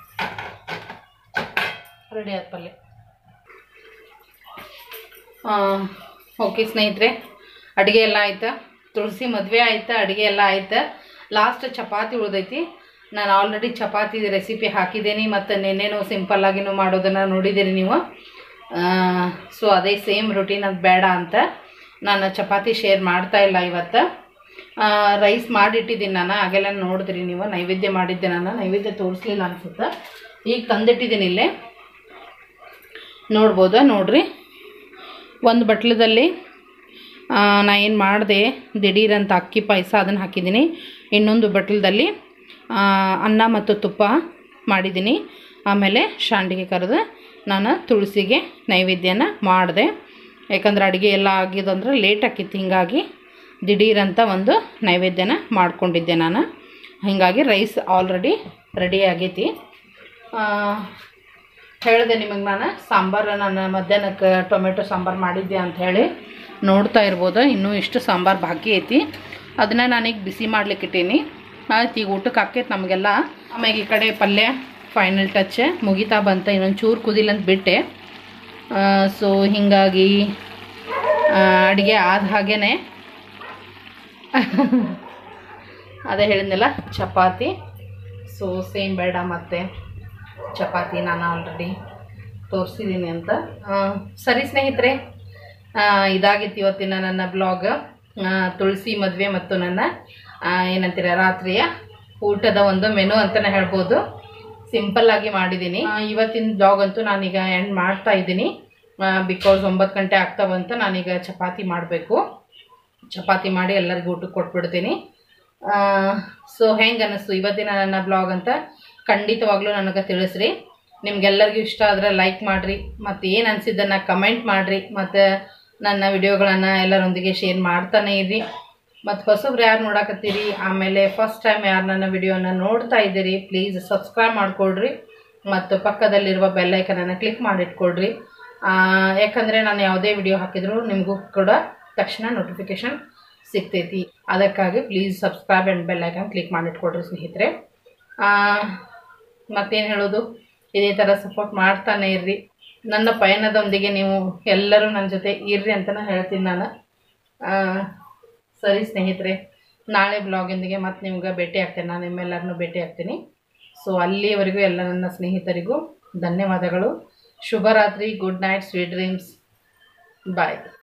ರೆಡಿ ಆದ ಪಲ್ಯ ಓಕೆ ಸ್ನೇಹಿತರೆ ಅಡುಗೆ ಎಲ್ಲ ಆಯ್ತು ತುಳಸಿ ಮದುವೆ ಆಯ್ತು ಅಡುಗೆ ಎಲ್ಲ ಆಯ್ತು ಲಾಸ್ಟ್ ಚಪಾತಿ ಉಳ್ದೈತಿ ನಾನು ಆಲ್ರೆಡಿ ಚಪಾತಿ ರೆಸಿಪಿ ಹಾಕಿದ್ದೀನಿ ಮತ್ತು ನೆನ್ನೆನೂ ಸಿಂಪಲ್ಲಾಗಿನೂ ಮಾಡೋದನ್ನು ನೋಡಿದ್ದೀರಿ ನೀವು ಸೊ ಅದೇ ಸೇಮ್ ರುಟೀನ್ ಅದು ಬೇಡ ಅಂತ ನಾನು ಚಪಾತಿ ಶೇರ್ ಮಾಡ್ತಾ ಇಲ್ಲ ಇವತ್ತು ರೈಸ್ ಮಾಡಿಟ್ಟಿದ್ದೀನಿ ನಾನು ಆಗೆಲ್ಲ ನೋಡಿದ್ರಿ ನೀವು ನೈವೇದ್ಯ ಮಾಡಿದ್ದೆ ನಾನು ನೈವೇದ್ಯ ತೋರಿಸ್ಲಿಲ್ಲ ಅನ್ಸುತ್ತೆ ಈಗ ತಂದಿಟ್ಟಿದ್ದೀನಿ ಇಲ್ಲೇ ನೋಡ್ಬೋದಾ ನೋಡ್ರಿ ಒಂದು ಬಟ್ಲದಲ್ಲಿ ಆ, ನಾ ಏನು ಮಾಡಿದೆ ದಿಢೀರಂತ ಅಕ್ಕಿ ಪಾಯಸ ಅದನ್ನು ಹಾಕಿದ್ದೀನಿ ಇನ್ನೊಂದು ಬಟ್ಲದಲ್ಲಿ ಆ, ಅನ್ನ ಮತ್ತು ತುಪ್ಪ ಮಾಡಿದ್ದೀನಿ ಆಮೇಲೆ ಶಾಂಡಿಗೆ ಕರೆದು ನಾನು ತುಳಸಿಗೆ ನೈವೇದ್ಯನ ಮಾಡಿದೆ ಯಾಕಂದ್ರೆ ಅಡುಗೆ ಎಲ್ಲ ಆಗಿದಂದ್ರೆ ಲೇಟ್ ಆಕಿತ್ತು ಹಿಂಗಾಗಿ ದಿಢೀರಂತ ಒಂದು ನೈವೇದ್ಯನ ಮಾಡ್ಕೊಂಡಿದ್ದೆ ನಾನು ಹೀಗಾಗಿ ರೈಸ್ ಆಲ್ರೆಡಿ ರೆಡಿ ಆಗೈತಿ ಆ, ಹೇಳಿದೆ ನಿಮಗೆ ನಾನು ಸಾಂಬಾರು ನಾನು ಮಧ್ಯಾಹ್ನಕ್ಕೆ ಟೊಮೆಟೊ ಸಾಂಬಾರು ಮಾಡಿದ್ದೆ ಅಂತ ಹೇಳಿ ನೋಡ್ತಾ ಇರ್ಬೋದು ಇನ್ನೂ ಇಷ್ಟು ಸಾಂಬಾರು ಬಾಕಿ ಐತಿ ಅದನ್ನು ನಾನೀಗ ಬಿಸಿ ಮಾಡ್ಲಿಕ್ಕೆ ಇಟ್ಟೀನಿ ಆಯ್ತು ಈಗ ಊಟಕ್ಕೆ ಹಾಕೈತೆ ನಮಗೆಲ್ಲ ಆಮ್ಯಾಗ ಈ ಕಡೆ ಪಲ್ಯ ಫೈನಲ್ ಟಚ್ ಮುಗಿತಾ ಬಂತ ಇನ್ನೊಂದು ಚೂರು ಕುದಿಲ್ಲ ಅಂತ ಬಿಟ್ಟೆ ಸೊ ಹೀಗಾಗಿ ಅಡುಗೆ ಆದ ಹಾಗೇ ಅದೇ ಹೇಳಿದ್ನಲ್ಲ ಚಪಾತಿ ಸೊ ಸೇಮ್ ಬೇಡ ಮತ್ತು ಚಪಾತಿ ನಾನು ಆಲ್ರೆಡಿ ತೋರಿಸಿದ್ದೀನಿ ಅಂತ ಆ, ಸರಿ ಸ್ನೇಹಿತರೆ ಆ, ಇದಾಗಿತ್ತು ಇವತ್ತಿನ ನನ್ನ ಬ್ಲಾಗ್ ತುಳಸಿ ಮದುವೆ ಮತ್ತು ನನ್ನ ಆ, ಏನಂತೀರ ರಾತ್ರಿಯ ಊಟದ ಒಂದು ಮೆನು ಅಂತಲೇ ಹೇಳ್ಬೋದು ಸಿಂಪಲ್ ಆಗಿ ಮಾಡಿದ್ದೀನಿ ಆ, ಇವತ್ತಿನ ಬ್ಲಾಗ್ ಅಂತೂ ನಾನೀಗ ಎಂಡ್ ಮಾಡ್ತಾ ಇದ್ದೀನಿ ಬಿಕಾಸ್ ಒಂಬತ್ತು ಗಂಟೆ ಆಗ್ತಾ ಬಂತು ನಾನೀಗ ಚಪಾತಿ ಮಾಡಬೇಕು ಚಪಾತಿ ಮಾಡಿ ಎಲ್ಲರಿಗೂ ಊಟಕ್ಕೆ ಕೊಟ್ಬಿಡ್ತೀನಿ ಸೊ ಹೆಂಗೆ ಅನ್ನಿಸ್ತು ಇವತ್ತಿನ ನನ್ನ ಬ್ಲಾಗ್ ಅಂತ ಖಂಡಿತವಾಗ್ಲೂ ನನಗೆ ತಿಳಿಸ್ರಿ ನಿಮ್ಗೆಲ್ಲರಿಗೂ ಇಷ್ಟ ಆದರೆ ಲೈಕ್ ಮಾಡಿರಿ ಮತ್ತು ಏನು ಅನಿಸಿದ್ದನ್ನು ಕಮೆಂಟ್ ಮಾಡಿರಿ ಮತ್ತು ನನ್ನ ವಿಡಿಯೋಗಳನ್ನು ಎಲ್ಲರೊಂದಿಗೆ ಶೇರ್ ಮಾಡ್ತಾನೆ ಇರಿ ಮತ್ತು ಹೊಸಬ್ರು ಯಾರು ನೋಡಕತ್ತೀರಿ ಆಮೇಲೆ ಫಸ್ಟ್ ಟೈಮ್ ಯಾರು ನನ್ನ ವಿಡಿಯೋನ ನೋಡ್ತಾ ಇದ್ದೀರಿ ಪ್ಲೀಸ್ ಸಬ್ಸ್ಕ್ರೈಬ್ ಮಾಡಿಕೊಡ್ರಿ ಮತ್ತು ಪಕ್ಕದಲ್ಲಿರುವ ಬೆಲ್ಲೈಕನನ್ನು ಕ್ಲಿಕ್ ಮಾಡಿಟ್ಕೊಳ್ರಿ ಆ, ಯಾಕಂದರೆ ನಾನು ಯಾವುದೇ ವಿಡಿಯೋ ಹಾಕಿದರೂ ನಿಮಗೂ ಕೂಡ ತಕ್ಷಣ ನೋಟಿಫಿಕೇಷನ್ ಸಿಗ್ತೈತಿ ಅದಕ್ಕಾಗಿ please subscribe and bell icon click ಮಾಡಿಟ್ಕೊಡ್ರಿ ಸ್ನೇಹಿತರೆ ಮತ್ತೇನು ಹೇಳೋದು ಇದೇ ಥರ ಸಪೋರ್ಟ್ ಮಾಡ್ತಾನೆ ಇರ್ರಿ ನನ್ನ ಪಯಣದೊಂದಿಗೆ ನೀವು ಎಲ್ಲರೂ ನನ್ನ ಜೊತೆ ಇರ್ರಿ ಅಂತಲೇ ಹೇಳ್ತೀನಿ ನಾನು ಆ, ಸರಿ ಸ್ನೇಹಿತರೆ ನಾಳೆ ಬ್ಲಾಗಿಂದಿಗೆ ಮತ್ತೆ ನಿಮ್ಗೆ ಭೇಟಿ ಆಗ್ತೇನೆ ನಾನು ನಿಮ್ಮೆಲ್ಲರನ್ನೂ ಭೇಟಿ ಆಗ್ತೀನಿ ಸೊ ಅಲ್ಲಿಯವರೆಗೂ ಎಲ್ಲ ನನ್ನ ಸ್ನೇಹಿತರಿಗೂ ಧನ್ಯವಾದಗಳು ಶುಭರಾತ್ರಿ ಗುಡ್ ನೈಟ್ ಸ್ವೀಟ್ ಡ್ರೀಮ್ಸ್ ಬಾಯ್